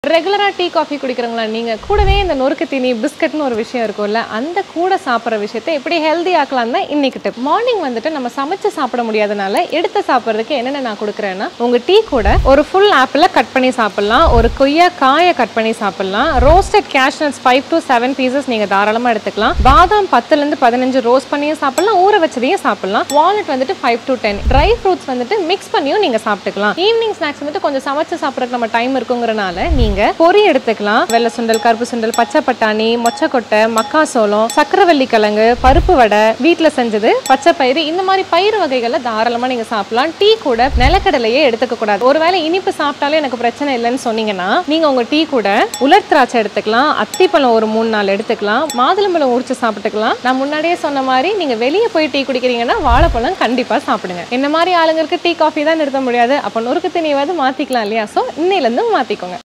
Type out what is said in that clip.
ரெகுலரா tea coffee குடிக்கிறவங்களா நீங்க கூடவே இந்த நொறுக்கு தீனி பிஸ்கட்னு ஒரு விஷயம் இருக்கும்ல அந்த கூட சாப்பிட்ற விஷயத்தை எப்படி ஹெல்தி ஆக்கலாம் தான் இன்னைக்கு டிப் மார்னிங் வந்துட்டு நம்ம சமைச்சு சாப்பிட முடியாதனால எடுத்து சாப்பிட்றதுக்கு என்னென்ன நான் கொடுக்குறேன்னா உங்க டீ கூட ஒரு ஃபுல் ஆப்பிள கட் பண்ணி சாப்பிடலாம் ஒரு கொய்யா காயை கட் பண்ணி சாப்பிடலாம் roasted cashew nuts five to seven pieces நீங்க தாராளமா எடுத்துக்கலாம் பாதாம் பத்துல இருந்து பதினஞ்சு ரோஸ்ட் பண்ணியும் சாப்பிடலாம் ஊற வச்சதையும் சாப்பிடலாம் வால்நட் வந்துட்டு five to ten dry fruits வந்துட்டு மிக்ஸ் பண்ணியும் நீங்க சாப்பிட்டுக்கலாம் ஈவினிங் ஸ்நாக்ஸ் வந்துட்டு கொஞ்சம் சமைச்சு சாப்பிட்றதுக்கு நம்ம டைம் இருக்குங்கிறனால நீங்க பொரி எடுத்துக்கலாம் வெள்ளை சுண்டல் கருப்பு சுண்டல் பச்சை பட்டாணி மொச்சக்கொட்டை மக்காசோளம் சக்கரவள்ளி கிழங்கு பருப்பு வடை வீட்ல செஞ்சது பச்சை பயிறு இந்த மாதிரி பயிறு வகைகளை தாராளமா நீங்க சாப்பிடலாம் டீ கூட நிலக்கடலையே எடுத்துக்க கூடாது ஒருவேளை இனிப்பு சாப்பிட்டாலே எனக்கு பிரச்சனை இல்லைன்னு சொன்னீங்கன்னா நீங்க உங்க டீ கூட உலர் திராட்சை எடுத்துக்கலாம் அத்திப்பழம் ஒரு மூணு நாள் எடுத்துக்கலாம் மாதுளம்பழம் உரிச்சு சாப்பிட்டுக்கலாம் நான் முன்னாடியே சொன்ன மாதிரி நீங்க வெளியே போய் டீ குடிக்கிறீங்கன்னா வாழைப்பழம் கண்டிப்பா சாப்பிடுங்க என்ன மாதிரி ஆளுங்களுக்கு டீ காஃபி தான் நிறுத்த முடியாது அப்போ நொறுக்கு தண்ணியாவது மாத்திக்கலாம் இல்லையா ஸோ இன்னையிலேருந்து மாத்திக்கோங்க